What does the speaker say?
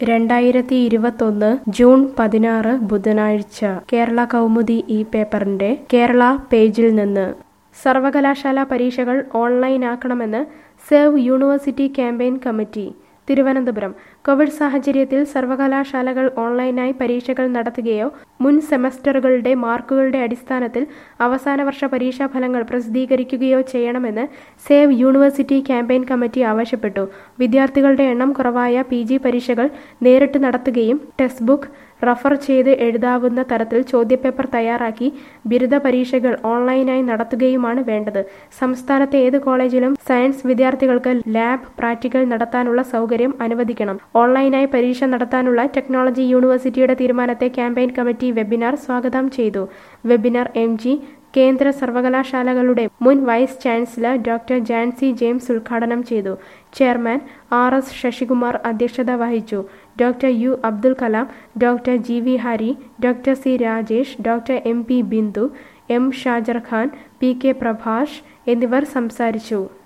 രണ്ടായിരത്തി ഇരുപത്തൊന്ന് ജൂൺ പതിനാറ് ബുധനാഴ്ച കേരള കൗമുദി ഈ പേപ്പറിന്റെ കേരള പേജിൽ നിന്ന് സർവകലാശാല പരീക്ഷകൾ ഓൺലൈനാക്കണമെന്ന് save university campaign committee Thiruvananthapuram Covid സാഹചര്യത്തിൽ സർവകലാശാലകൾ ഓൺലൈനായി പരീക്ഷകൾ നടത്തുകയോ മുൻ സെമസ്റ്ററുകളുടെ മാർക്കുകളുടെ അടിസ്ഥാനത്തിൽ അവസാന വർഷ പരീക്ഷാ ഫലങ്ങൾ പ്രസിദ്ധീകരിക്കുകയോ ചെയ്യണമെന്ന് സേവ് യൂണിവേഴ്സിറ്റി ക്യാമ്പയിൻ കമ്മിറ്റി ആവശ്യപ്പെട്ടു വിദ്യാർത്ഥികളുടെ എണ്ണം കുറവായ പി ജി പരീക്ഷകൾ നേരിട്ട് നടത്തുകയും ടെക്സ്റ്റ് ബുക്ക് റഫർ ചെയ്ത് എഴുതാവുന്ന തരത്തിൽ ചോദ്യപേപ്പർ തയ്യാറാക്കി ബിരുദ പരീക്ഷകൾ ഓൺലൈനായി നടത്തുകയുമാണ് വേണ്ടത് സംസ്ഥാനത്തെ ഏത് കോളേജിലും സയൻസ് വിദ്യാർത്ഥികൾക്ക് ലാബ് പ്രാക്ടിക്കൽ നടത്താനുള്ള സൗകര്യം അനുവദിക്കണം ഓൺലൈനായി പരീക്ഷ നടത്താനുള്ള ടെക്നോളജി യൂണിവേഴ്സിറ്റിയുടെ തീരുമാനത്തെ ക്യാമ്പയിൻ കമ്മിറ്റി വെബിനാർ സ്വാഗതം ചെയ്തു വെബിനാർ എം ജി കേന്ദ്ര സർവകലാശാലകളുടെ മുൻ vice chancellor doctor Jancy James ഉദ്ഘാടനം ചെയ്തു ചെയർമാൻ ആർ എസ് ശശികുമാർ അധ്യക്ഷത വഹിച്ചു doctor U Abdul Kalam doctor G V Hari doctor C Rajesh doctor M P Bindu M Shajar Khan P K Prabhash എന്നിവർ സംസാരിച്ചു